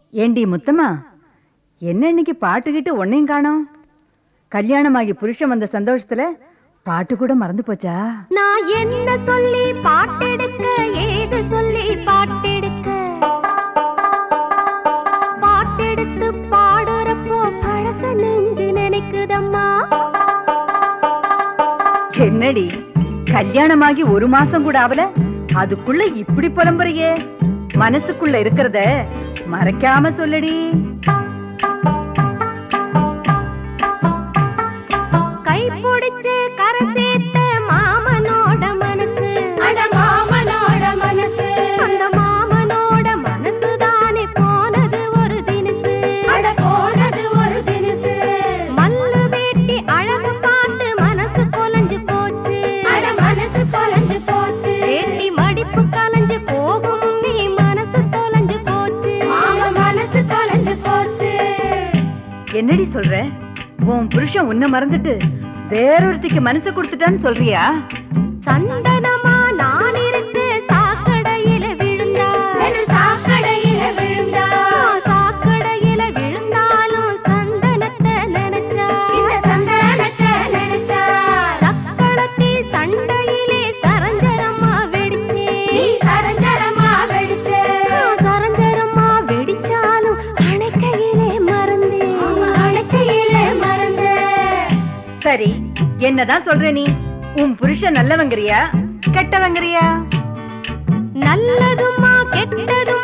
ஏண்டி முத்தம்மா என்ன இன்னைக்கு பாட்டுக்கிட்டு ஒன்னையும் காணோம் கல்யாணமாகி புருஷன் வந்த சந்தோஷத்துல பாட்டு கூட மறந்து போச்சா நான் என்ன சொல்லி பாட்டெடுக்க ஏது சொல்லி பாட்டெடுக்க பாட்டெடுத்து பாடுறப்போ பழச நெஞ்சு நினைக்குதம்மா என்னடி கல்யாணமாகி ஒரு மாசம் கூட ஆகல அதுக்குள்ள இப்படி புலம்புறியே மனசுக்குள்ள இருக்கிறத மறைக்காம சொல்லடி கை பிடிச்சு கரை சேர்த்த மாமனோட மனசு அட மாமனோட மனசு அந்த மாமனோட மனசு தானே போனது ஒரு தினசு அட போனது ஒரு தினசு மல்லு வேட்டி அழகு பாட்டு மனசு கொலஞ்சு போச்சு அட மனசு கொலஞ்சு போச்சு வேட்டி மடிப்பு கலஞ்சு போகும் நீ மனசு தொலைஞ்சு போச்சு மனசு தொலைஞ்சு போச்சு என்னடி சொல்ற உன் புருஷன் உன்னை மறந்துட்டு வேறொருத்திக்கு மனசு கொடுத்துட்டான்னு சொல்றியா சந்தனமா நான் இருக்கு சாக்கடையில விழுந்தா சாக்கடையில விழுந்தா சாக்கடையில விழுந்தாலும் சந்தனத்தை நினைச்சா இந்த சந்தனத்தை நினைச்சா தக்களத்தி சண்டையிலே சரஞ்சரமா வெடிச்சே நீ சரஞ்சரமா வெடிச்சே சரஞ்சரமா வெடிச்சாலும் அணைக்கையிலே மறந்தே அணைக்கையிலே மறந்தே சரி என்னதான் சொல்ற நீ உன் புருஷன் நல்லவங்கிறியா கெட்டவங்கிறியா நல்லதுமா கெட்டதுமா